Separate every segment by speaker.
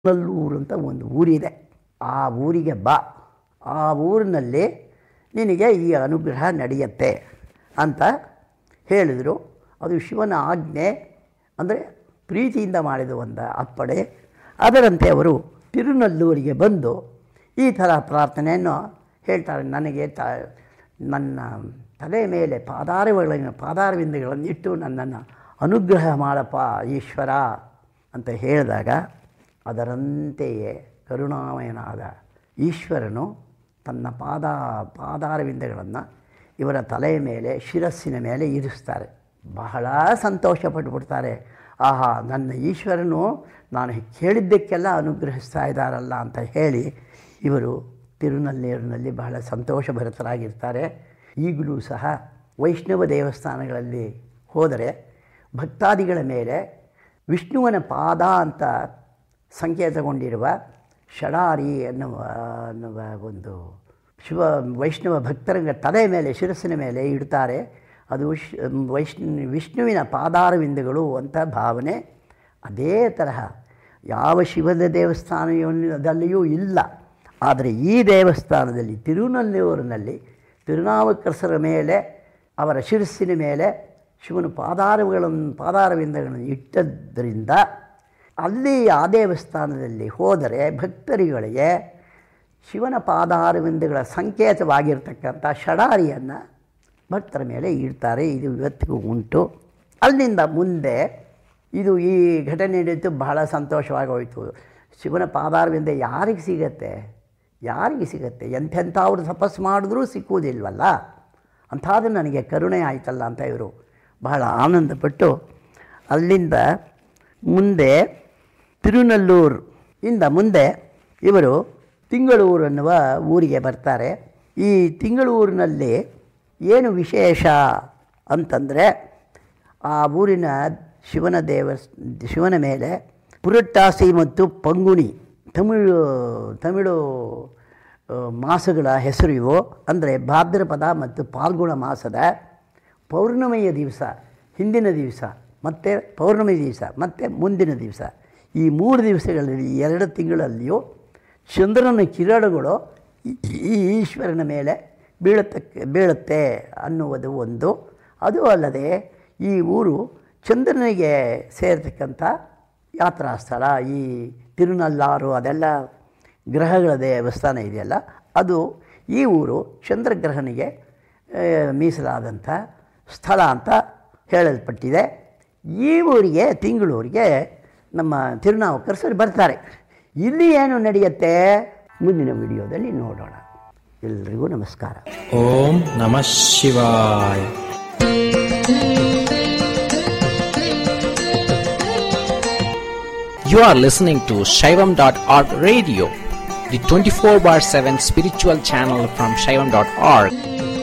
Speaker 1: ನಲ್ಲೂರು ಅಂತ ಒಂದು ಊರಿದೆ ಆ ಊರಿಗೆ ಬಾ ಆ ಊರಿನಲ್ಲಿ ನಿನಗೆ ಈ ಅನುಗ್ರಹ ನಡೆಯುತ್ತೆ ಅಂತ ಹೇಳಿದರು ಅದು ಶಿವನ ಆಜ್ಞೆ ಅಂದರೆ ಪ್ರೀತಿಯಿಂದ ಮಾಡಿದ ಒಂದು ಅಪ್ಪಣೆ ಅದರಂತೆ ಅವರು ತಿರುನಲ್ಲೂರಿಗೆ ಬಂದು ಈ ಥರ ಪ್ರಾರ್ಥನೆಯನ್ನು ಹೇಳ್ತಾರೆ ನನಗೆ ತ ನನ್ನ ತಲೆ ಮೇಲೆ ಪಾದಾರಗಳನ್ನು ಪಾದಾರವಿಂದಗಳನ್ನು ಇಟ್ಟು ನನ್ನನ್ನು ಅನುಗ್ರಹ ಮಾಡಪ್ಪ ಈಶ್ವರ ಅಂತ ಹೇಳಿದಾಗ ಅದರಂತೆಯೇ ಕರುಣಾಮಯನಾದ ಈಶ್ವರನು ತನ್ನ ಪಾದ ಪಾದಾರವಿಂದಗಳನ್ನು ಇವರ ತಲೆಯ ಮೇಲೆ ಶಿರಸ್ಸಿನ ಮೇಲೆ ಇರಿಸ್ತಾರೆ ಬಹಳ ಸಂತೋಷ ಪಟ್ಟುಬಿಡ್ತಾರೆ ಆಹಾ ನನ್ನ ಈಶ್ವರನು ನಾನು ಕೇಳಿದ್ದಕ್ಕೆಲ್ಲ ಅನುಗ್ರಹಿಸ್ತಾ ಇದ್ದಾರಲ್ಲ ಅಂತ ಹೇಳಿ ಇವರು ತಿರುನಲ್ಲೇರಿನಲ್ಲಿ ಬಹಳ ಸಂತೋಷಭರಿತರಾಗಿರ್ತಾರೆ ಈಗಲೂ ಸಹ ವೈಷ್ಣವ ದೇವಸ್ಥಾನಗಳಲ್ಲಿ ಹೋದರೆ ಭಕ್ತಾದಿಗಳ ಮೇಲೆ ವಿಷ್ಣುವನ ಪಾದ ಅಂತ ಸಂಕೇತಗೊಂಡಿರುವ ಷಡಾರಿ ಅನ್ನುವ ಅನ್ನುವ ಒಂದು ಶಿವ ವೈಷ್ಣವ ಭಕ್ತರ ತಲೆ ಮೇಲೆ ಶಿರಸ್ಸಿನ ಮೇಲೆ ಇಡ್ತಾರೆ ಅದು ಶ್ ವೈಷ್ಣು ವಿಷ್ಣುವಿನ ಪಾದಾರವಿಂದಗಳು ಅಂತ ಭಾವನೆ ಅದೇ ತರಹ ಯಾವ ಶಿವದ ದೇವಸ್ಥಾನದಲ್ಲಿಯೂ ಇಲ್ಲ ಆದರೆ ಈ ದೇವಸ್ಥಾನದಲ್ಲಿ ತಿರುನಲ್ಲೂರಿನಲ್ಲಿ ತಿರುನಾವುಕರಸರ ಮೇಲೆ ಅವರ ಶಿರಸ್ಸಿನ ಮೇಲೆ ಶಿವನ ಪಾದಾರಗಳನ್ನು ಪಾದಾರವಿಂದಗಳನ್ನು ಇಟ್ಟದ್ದರಿಂದ ಅಲ್ಲಿ ಆ ದೇವಸ್ಥಾನದಲ್ಲಿ ಹೋದರೆ ಭಕ್ತರುಗಳಿಗೆ ಶಿವನ ಪಾದಾರವಿಂದಗಳ ಸಂಕೇತವಾಗಿರ್ತಕ್ಕಂಥ ಷಡಾರಿಯನ್ನು ಭಕ್ತರ ಮೇಲೆ ಇಡ್ತಾರೆ ಇದು ಇವತ್ತಿಗೂ ಉಂಟು ಅಲ್ಲಿಂದ ಮುಂದೆ ಇದು ಈ ಘಟನೆ ನಡೆಯಿತು ಬಹಳ ಸಂತೋಷವಾಗಿ ಹೋಯಿತು ಶಿವನ ಪಾದಾರವಿಂದ ಯಾರಿಗೆ ಸಿಗತ್ತೆ ಯಾರಿಗೆ ಸಿಗತ್ತೆ ಎಂಥೆಂಥವ್ರು ತಪಸ್ಸು ಮಾಡಿದ್ರೂ ಸಿಕ್ಕುವುದಿಲ್ವಲ್ಲ ಅಂಥದ್ದು ನನಗೆ ಕರುಣೆ ಆಯಿತಲ್ಲ ಅಂತ ಇವರು ಬಹಳ ಆನಂದಪಟ್ಟು ಅಲ್ಲಿಂದ ಮುಂದೆ ತಿರುನಲ್ಲೂರು ಇಂದ ಮುಂದೆ ಇವರು ತಿಂಗಳೂರು ಅನ್ನುವ ಊರಿಗೆ ಬರ್ತಾರೆ ಈ ತಿಂಗಳೂರಿನಲ್ಲಿ ಏನು ವಿಶೇಷ ಅಂತಂದರೆ ಆ ಊರಿನ ಶಿವನ ದೇವ ಶಿವನ ಮೇಲೆ ಪುರಟ್ಟಾಸಿ ಮತ್ತು ಪಂಗುಣಿ ತಮಿಳು ತಮಿಳು ಮಾಸಗಳ ಹೆಸರು ಇವು ಅಂದರೆ ಭಾದ್ರಪದ ಮತ್ತು ಪಾಲ್ಗುಣ ಮಾಸದ ಪೌರ್ಣಮಿಯ ದಿವಸ ಹಿಂದಿನ ದಿವಸ ಮತ್ತು ಪೌರ್ಣಮಿ ದಿವಸ ಮತ್ತು ಮುಂದಿನ ದಿವಸ ಈ ಮೂರು ದಿವಸಗಳಲ್ಲಿ ಎರಡು ತಿಂಗಳಲ್ಲಿಯೂ ಚಂದ್ರನ ಕಿರಣಗಳು ಈ ಈಶ್ವರನ ಮೇಲೆ ಬೀಳತಕ್ಕ ಬೀಳುತ್ತೆ ಅನ್ನುವುದು ಒಂದು ಅದು ಅಲ್ಲದೆ ಈ ಊರು ಚಂದ್ರನಿಗೆ ಸೇರತಕ್ಕಂಥ ಯಾತ್ರಾ ಸ್ಥಳ ಈ ತಿರುನಲ್ಲಾರು ಅದೆಲ್ಲ ಗ್ರಹಗಳ ದೇವಸ್ಥಾನ ಇದೆಯಲ್ಲ ಅದು ಈ ಊರು ಚಂದ್ರಗ್ರಹನಿಗೆ ಮೀಸಲಾದಂಥ ಸ್ಥಳ ಅಂತ ಹೇಳಲ್ಪಟ್ಟಿದೆ ಈ ಊರಿಗೆ ತಿಂಗಳೂರಿಗೆ ನಮ್ಮ ತಿರುನಾವುಕರಸರು ಬರ್ತಾರೆ ಇಲ್ಲಿ ಏನು ನಡೆಯುತ್ತೆ ಮುಂದಿನ ವಿಡಿಯೋದಲ್ಲಿ ನೋಡೋಣ ಎಲ್ರಿಗೂ ನಮಸ್ಕಾರ
Speaker 2: ಓಂ ನಮಃ ಶಿವಾಯ You are listening to Shaivam.org radio, the 24 bar 7 spiritual channel from Shaivam.org.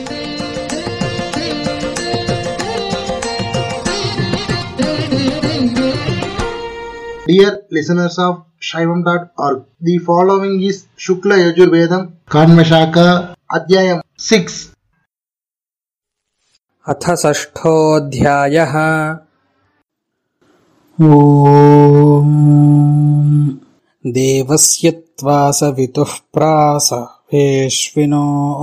Speaker 3: Dear listeners of Shaivam.org, the following is Shukla Yajurvedam Kanvashaka Adhyayam 6.
Speaker 4: अथ षष्ठोऽध्यायः
Speaker 3: ॐ
Speaker 4: देवस्य त्वा सवितुः प्रास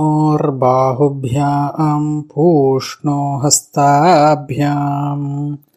Speaker 4: वेश्विनोर्बाहुभ्याम् पूष्णो हस्ताभ्याम्